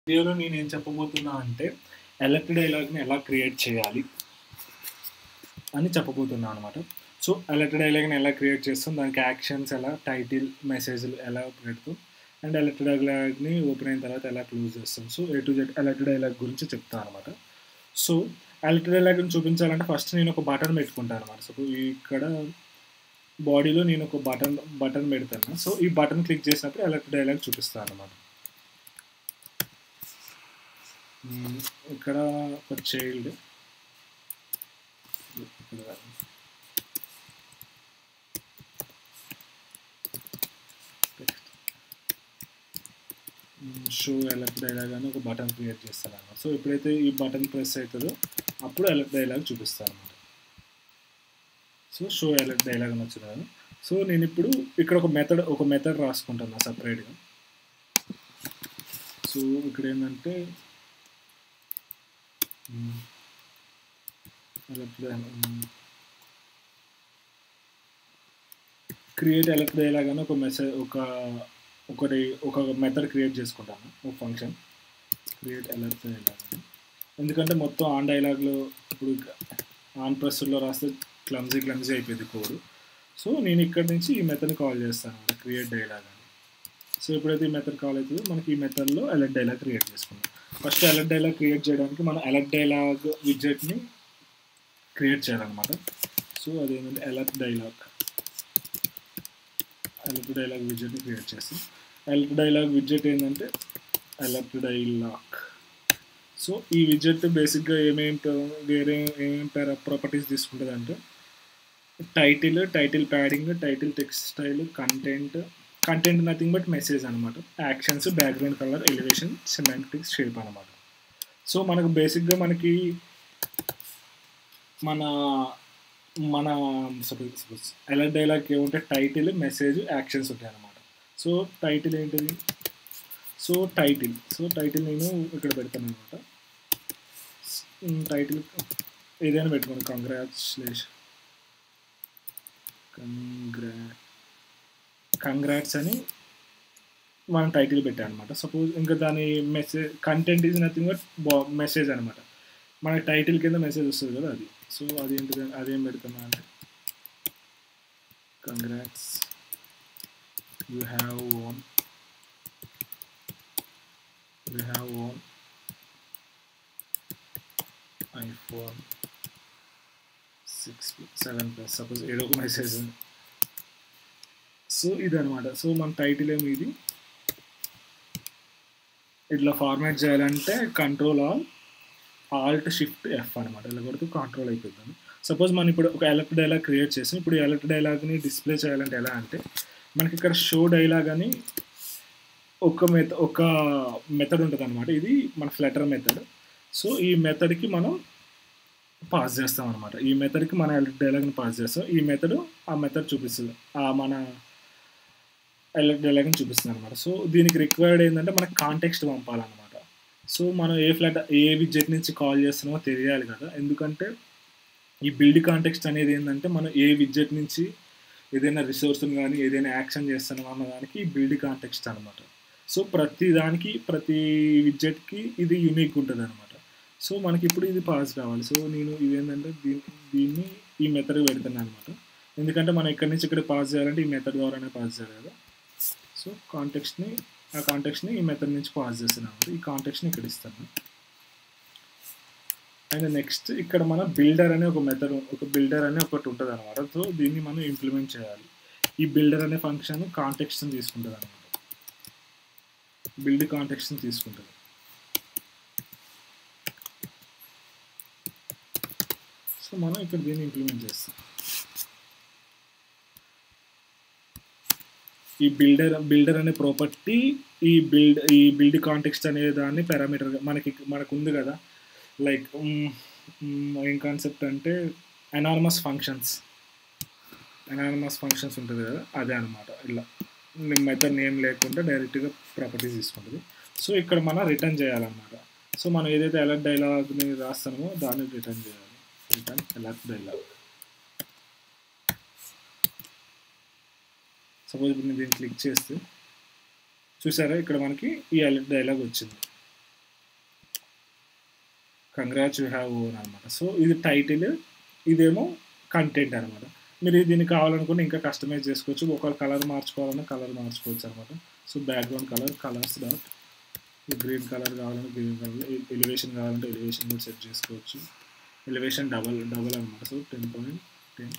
వీడియోలో నేను ఏం చెప్పబోతున్నా అంటే ఎలర్ట్ డైలాగ్ని ఎలా క్రియేట్ చేయాలి అని చెప్పబోతున్నా అనమాట సో అలర్ట్ డైలాగ్ని ఎలా క్రియేట్ చేస్తాం దానికి యాక్షన్స్ ఎలా టైటిల్ మెసేజ్లు ఎలా పెడతాం అండ్ అలర్ట్ డైలాగ్ని ఓపెన్ అయిన తర్వాత ఎలా క్లోజ్ చేస్తాం so A to Z alert dialog గురించి చెప్తాను అనమాట సో అలర్ట్ డైలాగ్ని చూపించాలంటే ఫస్ట్ నేను ఒక బటన్ పెట్టుకుంటాను అనమాట సో ఇక్కడ బాడీలో నేను ఒక బటన్ బటన్ పెడతాను సో ఈ బటన్ క్లిక్ చేసినప్పుడు అలర్ట్ డైలాగ్ చూపిస్తాను అనమాట ఇక్కడ ఒక చైల్డ్ షో ఎలర్ట్ డైలాగ్ అని ఒక బటన్ క్రియేట్ చేస్తాను అనమాట సో ఎప్పుడైతే ఈ బటన్ ప్రెస్ అవుతుందో అప్పుడు ఎలర్ట్ డైలాగ్ చూపిస్తాను అనమాట సో షో ఎలర్ట్ డైలాగ్ అని వచ్చింది సో నేను ఇప్పుడు ఇక్కడ ఒక మెథడ్ ఒక మెథడ్ రాసుకుంటాను సపరేట్గా సో ఇక్కడ ఏంటంటే క్రియేట్ ఎలక్ట్ డైలాగ్ అని ఒక మెసేజ్ ఒక ఒకటి ఒక మెథడ్ క్రియేట్ చేసుకుంటాను ఒక ఫంక్షన్ క్రియేట్ ఎలర్ట్ డైలాగ్ అని ఎందుకంటే మొత్తం ఆన్ డైలాగ్లో ఇప్పుడు ఆన్ ప్రెస్లో రాస్తే క్లమ్జీ క్లమ్జీ అయిపోయింది కోడ్ సో నేను ఇక్కడ నుంచి ఈ మెథడ్ని కాల్ చేస్తాను క్రియేట్ డైలాగ్ అని సో ఎప్పుడైతే ఈ మెథడ్ కాల్ అవుతుందో మనకి ఈ మెథడ్లో అలర్ట్ డైలాగ్ క్రియేట్ చేసుకుందాం ఫస్ట్ అలర్ట్ డైలాగ్ క్రియేట్ చేయడానికి మనం అలర్ట్ డైలాగ్ విడ్జెట్ని క్రియేట్ చేయాలన్నమాట సో అదేంటంటే అలర్ట్ డైలాగ్ అలర్ట్ డైలాగ్ విడ్జెట్ని క్రియేట్ చేస్తాం అలర్ట్ డైలాగ్ విడ్జెట్ ఏంటంటే అలర్ట్ డైలాగ్ సో ఈ విడ్జెట్ బేసిక్గా ఏమేమి వేరే ఏమేమి ప్రాపర్టీస్ తీసుకుంటుంది అంటే title title padding title text style content content nothing but message అనమాట actions background colour elevation semantics shape అనమాట సో మనకు బేసిక్గా మనకి మన మన సపోజ్ సపోజ్ అలర్ట్ డైలాగ్ ఏముంటే టైటిల్ మెసేజ్ యాక్షన్స్ ఉంటాయి అనమాట సో టైటిల్ ఏంటిది సో టైటిల్ సో టైటిల్ నేను ఇక్కడ పెడతాను అనమాట టైటిల్ ఏదైనా పెట్టుకోండి కంగ్రాచులేషన్ కంగ్రా కంగ్రాట్స్ అని మనం టైటిల్ పెట్టాం అనమాట సపోజ్ ఇంకా దాని message content is nothing but బా మెసేజ్ అనమాట మన టైటిల్ కింద మెసేజ్ వస్తుంది కదా అది సో అది ఏంటి అదేం పెడుతున్నా అంటే congrats you have won you have won iPhone six seven plus suppose ఏదో ఒక మెసేజ్ సో ఇదనమాట సో మన టైటిల్ ఏమి ఇది ఇట్లా ఫార్మాట్ చేయాలంటే control all alt shift F అనమాట ఇలా కొడుతూ కంట్రోల్ అయిపోతుంది సపోజ్ మనం ఇప్పుడు ఒక ఎలర్ట్ డైలాగ్ క్రియేట్ చేసాం ఇప్పుడు ఎలర్ట్ డైలాగ్ని డిస్ప్లే చేయాలంటే ఎలా అంటే మనకి ఇక్కడ షో డైలాగ్ అని ఒక మెథ ఒక మెథడ్ ఉంటుంది అనమాట ఇది మన ఫ్లెటర్ మెథడ్ సో ఈ మెథడ్కి మనం పాస్ చేస్తాం అనమాట ఈ మెథడ్కి మన ఎలర్ట్ డైలాగ్ని పాస్ చేస్తాం ఈ మెథడ్ ఆ మెథడ్ చూపిస్తుంది ఆ మన ఎలర్ట్ డైలాగ్ని చూపిస్తుంది అనమాట సో దీనికి రిక్వైర్డ్ ఏంటంటే మనకి కాంటెక్స్ట్ పంపాలన్నమాట సో మనం ఏ ఫ్లాట్ ఏ విజెట్ నుంచి కాల్ చేస్తున్నామో తెలియాలి కదా ఎందుకంటే ఈ బిల్డ్ కాంటెక్స్ట్ అనేది ఏంటంటే మనం ఏ విజెట్ నుంచి ఏదైనా రిసోర్స్ని కానీ ఏదైనా యాక్షన్ చేస్తున్నాం అన్న దానికి బిల్డ్ కాంటెక్స్ట్ అనమాట సో ప్రతి దానికి ప్రతి విజెట్కి ఇది యూనిక్ ఉంటుంది అనమాట సో మనకి ఇప్పుడు ఇది పాస్ కావాలి సో నేను ఇదేంటంటే దీన్ని దీన్ని ఈ మెథడ్ పెడుతున్నాను అనమాట ఎందుకంటే మనం ఇక్కడి నుంచి ఇక్కడ పాస్ చేయాలంటే ఈ మెథడ్ ద్వారానే పాస్ చేయాలి కదా సో కాంటెక్స్ట్ని ఆ కాంటెక్స్ని ఈ మెథడ్ నుంచి పాస్ చేస్తున్నాను ఈ కాంటెక్స్ని ఇక్కడ ఇస్తాను అండ్ నెక్స్ట్ ఇక్కడ మన బిల్డర్ అనే ఒక మెథడ్ ఒక బిల్డర్ అనే ఒకటి ఉంటుంది అనమాట సో దీన్ని మనం ఇంప్లిమెంట్ చేయాలి ఈ బిల్డర్ అనే ఫంక్షన్ కాంటెక్స్ట్ని తీసుకుంటుంది అనమాట బిల్డ్ కాంటెక్స్ట్ని తీసుకుంటుంది సో మనం ఇక్కడ దీన్ని ఇంప్లిమెంట్ చేస్తాం ఈ బిల్డర్ బిల్డర్ అనే ప్రాపర్టీ ఈ బిల్డ్ ఈ బిల్డ్ కాంటెక్స్ట్ అనే దాన్ని పారామీటర్ మనకి మనకు ఉంది కదా లైక్ ఏం కాన్సెప్ట్ అంటే అనార్మస్ ఫంక్షన్స్ అనార్మస్ ఫంక్షన్స్ ఉంటుంది కదా అదే అనమాట ఇలా మెథడ్ నేమ్ లేకుండా డైరెక్ట్గా ప్రాపర్టీస్ తీసుకుంటుంది సో ఇక్కడ మనం రిటర్న్ చేయాలన్నమాట సో మనం ఏదైతే అలర్ట్ డైలాగ్ని రాస్తామో దాన్ని రిటర్న్ చేయాలి రిటర్న్ అలర్ట్ డైలాగ్ సపోజ్ ఇప్పుడు నేను దీన్ని క్లిక్ చేస్తే చూసారా ఇక్కడ మనకి ఈ అలర్ట్ డైలాగ్ వచ్చింది కంగ్రాట్స్ యూ హ్యావ్ ఓన్ అనమాట సో ఇది టైటిల్ ఇదేమో కంటెంట్ అనమాట మీరు దీన్ని కావాలనుకుంటే ఇంకా కస్టమైజ్ చేసుకోవచ్చు ఒక కలర్ మార్చుకోవాలన్నా కలర్ మార్చుకోవచ్చు అనమాట so background colour colours dot green colour కావాలంటే గ్రీన్ కలర్ ఎలివేషన్ కావాలంటే ఎలివేషన్ కూడా సెట్ చేసుకోవచ్చు ఎలివేషన్ డబల్ డబల్ అనమాట so ten point ten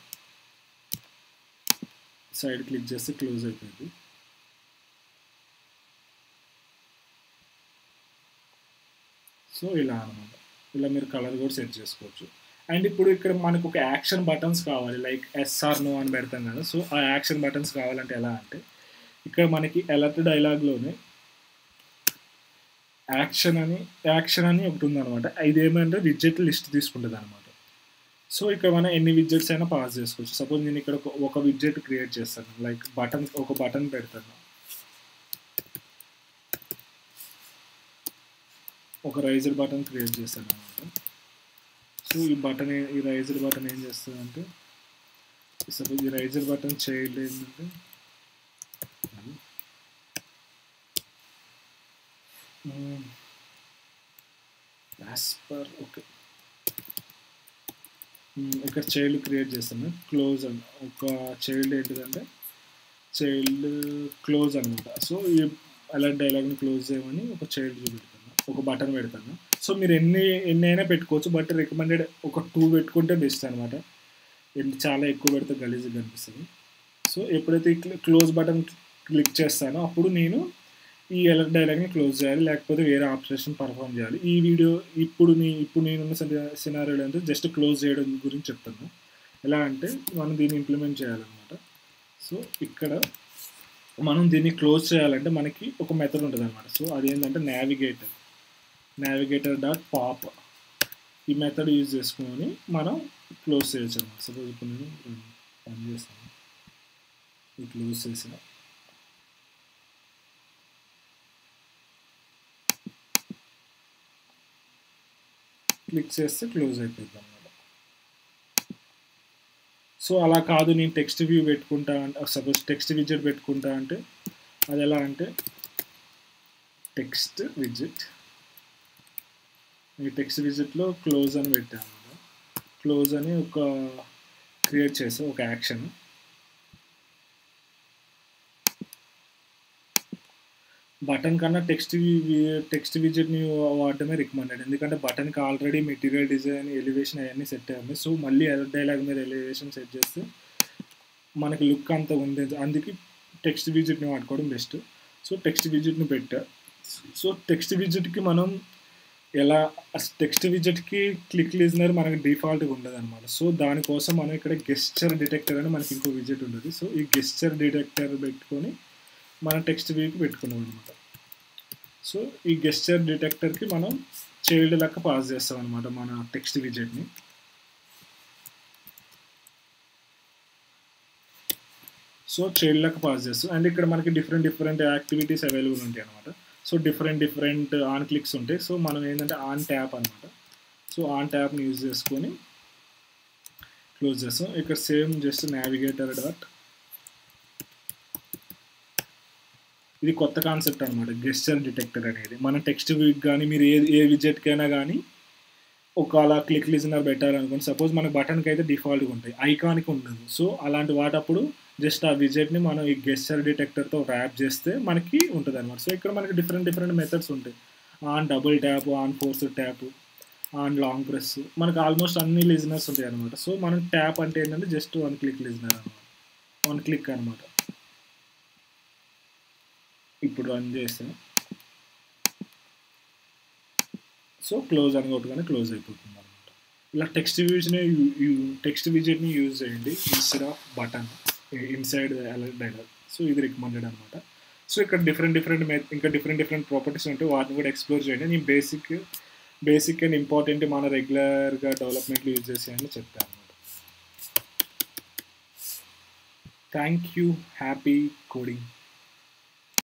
side click చేస్తే క్లోజ్ అయిపోయింది సో ఇలా అనమాట ఇలా మీరు కలర్ కూడా సెట్ చేసుకోవచ్చు అండ్ ఇప్పుడు ఇక్కడ మనకు ఒక యాక్షన్ బటన్స్ కావాలి లైక్ ఎస్ఆర్ నో అని పెడతాం కదా సో ఆ యాక్షన్ బటన్స్ కావాలంటే ఎలా అంటే ఇక్కడ మనకి ఎలర్ట్ డైలాగ్లోనే యాక్షన్ అని యాక్షన్ అని ఒకటి ఉందన్నమాట ఇది ఏమంటే విడ్జెట్ లిస్ట్ తీసుకుంటుంది అనమాట సో ఇక్కడ మనం ఎన్ని విడ్జెట్స్ అయినా పాస్ చేసుకోవచ్చు సపోజ్ నేను ఇక్కడ ఒక- ఒక విడ్జెట్ క్రియేట్ చేస్తాను లైక్ బటన్ ఒక బటన్ పెడతాను ఒక రైజర్ బటన్ క్రియేట్ చేస్తాను అనమాట సో ఈ బటన్ ఏ- ఈ రైజర్ బటన్ ఏం చేస్తుందంటే సపోజ్ ఈ రైజర్ బటన్ చైల్డ్ ఏంటంటే యాజ్ పర్ ఓకే ఇక్కడ చైల్డ్ క్రియేట్ చేస్తాను క్లోజ్ అని ఒక చైల్డ్ ఏంటిదంటే చైల్డ్ క్లోజ్ అనమాట సో ఈ అలర్ట్ డైలాగ్ని క్లోజ్ చేయమని ఒక చైల్డ్ చూపెడతాను ఒక బటన్ పెడతాను సో మీరు ఎన్ని ఎన్ని అయినా పెట్టుకోవచ్చు బట్ రికమెండెడ్ ఒక టూ పెట్టుకుంటే బెస్ట్ అనమాట చాలా ఎక్కువ పెడితే గలీజ్గా కనిపిస్తుంది సో ఎప్పుడైతే క్లోజ్ బటన్ క్లిక్ చేస్తానో అప్పుడు నేను ఈ ఎలర్ట్ డైలాగ్ని క్లోజ్ చేయాలి లేకపోతే వేరే ఆపరేషన్ పర్ఫామ్ చేయాలి ఈ వీడియో ఇప్పుడు నీ ఇప్పుడు నేనున్న సినారీలో అంటే జస్ట్ క్లోజ్ చేయడం గురించి చెప్తాను ఎలా అంటే మనం దీన్ని ఇంప్లిమెంట్ చేయాలన్నమాట సో ఇక్కడ మనం దీన్ని క్లోజ్ చేయాలంటే మనకి ఒక మెథడ్ ఉంటుంది అనమాట సో అదేంటంటే నావిగేటర్ నావిగేటర్ డాట్ పాప్ ఈ మెథడ్ యూజ్ చేసుకొని మనం క్లోజ్ చేయొచ్చు అనమాట సపోజ్ ఇప్పుడు నేను పని చేస్తాను ఇది క్లోజ్ చేసిన క్లిక్ చేస్తే క్లోజ్ అయిపోతుంది అనమాట సో అలా కాదు నేను టెక్స్ట్ వ్యూ పెట్టుకుంటా అంటే సపోజ్ టెక్స్ట్ విజిట్ పెట్టుకుంటా అంటే అది ఎలా అంటే టెక్స్ట్ విజిట్ ఈ టెక్స్ట్ విజిట్లో క్లోజ్ అని పెట్టాను క్లోజ్ అని ఒక క్రియేట్ చేసాం ఒక యాక్షన్ బటన్ కన్నా టెక్స్ట్ టెక్స్ట్ విజిట్ని వాడటమే రికమెండెడ్ ఎందుకంటే బటన్కి ఆల్రెడీ మెటీరియల్ డిజైన్ ఎలివేషన్ అవన్నీ సెట్ అయ్యాయి సో మళ్ళీ డైలాగ్ మీద ఎలివేషన్ సెట్ చేస్తే మనకి లుక్ అంతా ఉంది అందుకే టెక్స్ట్ విజిట్ని వాడుకోవడం బెస్ట్ సో టెక్స్ట్ విజిట్ని పెట్టా సో టెక్స్ట్ విజిట్కి మనం ఎలా టెక్స్ట్ విజిట్కి క్లిక్ లిజనర్ మనకి డిఫాల్ట్గా ఉండదు అనమాట సో దానికోసం మనం ఇక్కడ గెస్చర్ డిటెక్టర్ అని మనకి ఇంకో విజిట్ ఉంటుంది సో ఈ గెస్చర్ డిటెక్టర్ పెట్టుకొని మన టెక్స్ట్ వ్యూకి పెట్టుకున్నాం అనమాట సో ఈ గెస్చర్ డిటెక్టర్కి మనం చైల్డ్ లెక్క పాస్ చేస్తాం అనమాట మన టెక్స్ట్ విజిట్ని సో చైల్డ్ లెక్క పాస్ చేస్తాం అండ్ ఇక్కడ మనకి డిఫరెంట్ డిఫరెంట్ యాక్టివిటీస్ అవైలబుల్ ఉంటాయి అనమాట so different different on clicks ఉంటాయి సో మనం ఏంటంటే ఆన్ ట్యాప్ అనమాట సో ఆన్ ట్యాప్ని యూజ్ చేసుకొని క్లోజ్ చేస్తాం ఇక్కడ సేమ్ జస్ట్ నావిగేటర్ డాట్ ఇది కొత్త కాన్సెప్ట్ అనమాట గెస్చర్ డిటెక్టర్ అనేది మన టెక్స్ట్ వీక్ కానీ మీరు ఏ ఏ విజెట్కైనా కానీ ఒక అలా క్లిక్ లిజనర్ పెట్టారనుకోండి సపోజ్ మన బటన్కి అయితే డిఫాల్ట్గా ఉంటాయి ఐకాన్కి ఉండదు సో అలాంటి వాటప్పుడు జస్ట్ ఆ విజెట్ని మనం ఈ గెస్చర్ డిటెక్టర్తో ర్యాప్ చేస్తే మనకి ఉంటుంది అనమాట సో ఇక్కడ మనకి డిఫరెంట్ డిఫరెంట్ మెథడ్స్ ఉంటాయి on double tap on force tap on long press మనకు ఆల్మోస్ట్ అన్ని లిజనర్స్ ఉంటాయి అనమాట సో మనం ట్యాప్ అంటే ఏంటంటే జస్ట్ వన్ క్లిక్ లిజనర్ అనమాట వన్ క్లిక్ అనమాట ఇప్పుడు రన్ చేస్తే సో క్లోజ్ అని కొట్టుకొని క్లోజ్ అయిపోతుంది అనమాట ఇలా టెక్స్ట్ వ్యూస్ని టెక్స్ట్ విజిట్ని యూజ్ చేయండి instead of button inside dialog so ఇది రికమెండెడ్ అనమాట సో ఇక్కడ డిఫరెంట్ డిఫరెంట్ ఇంకా డిఫరెంట్ డిఫరెంట్ ప్రాపర్టీస్ ఉంటాయి వాటిని కూడా ఎక్స్ప్లోర్ చేయండి నేను బేసిక్ బేసిక్ అండ్ ఇంపార్టెంట్ మన రెగ్యులర్గా డెవలప్మెంట్లో యూజ్ చేసేయని చెప్తాను అనమాట థ్యాంక్ యూ హ్యాపీ కోడింగ్